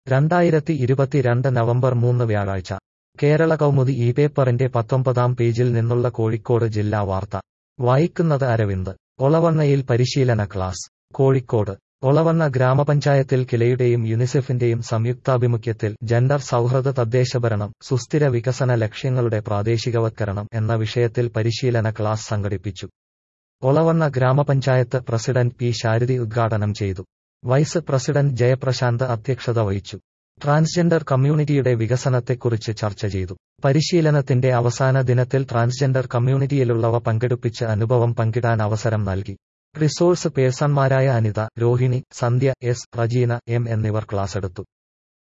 രണ്ടായിരത്തി ഇരുപത്തിരണ്ട് നവംബർ മൂന്ന് വ്യാഴാഴ്ച കേരള കൗമുദി ഈ പേപ്പറിന്റെ പത്തൊമ്പതാം പേജിൽ നിന്നുള്ള കോഴിക്കോട് ജില്ലാ വാർത്ത വായിക്കുന്നത് അരവിന്ദ് ഒളവണ്ണയിൽ പരിശീലന ക്ലാസ് കോഴിക്കോട് ഒളവണ്ണ ഗ്രാമപഞ്ചായത്തിൽ കിലയുടെയും യുനിസെഫിന്റെയും സംയുക്താഭിമുഖ്യത്തിൽ ജെൻഡർ സൗഹൃദ തദ്ദേശഭരണം സുസ്ഥിര വികസന ലക്ഷ്യങ്ങളുടെ പ്രാദേശികവത്കരണം എന്ന വിഷയത്തിൽ പരിശീലന ക്ലാസ് സംഘടിപ്പിച്ചു ഒളവണ്ണ ഗ്രാമപഞ്ചായത്ത് പ്രസിഡന്റ് പി ശാരദി ഉദ്ഘാടനം ചെയ്തു വൈസ് പ്രസിഡന്റ് ജയപ്രശാന്ത് അധ്യക്ഷത വഹിച്ചു ട്രാൻസ്ജെൻഡർ കമ്മ്യൂണിറ്റിയുടെ വികസനത്തെക്കുറിച്ച് ചർച്ച ചെയ്തു പരിശീലനത്തിന്റെ അവസാന ദിനത്തിൽ ട്രാൻസ്ജെൻഡർ കമ്മ്യൂണിറ്റിയിലുള്ളവ പങ്കെടുപ്പിച്ച് അനുഭവം പങ്കിടാൻ അവസരം നൽകി റിസോഴ്സ് പേഴ്സൺമാരായ അനിത രോഹിണി സന്ധ്യ എസ് റജീന എം എന്നിവർ ക്ലാസ്സെടുത്തു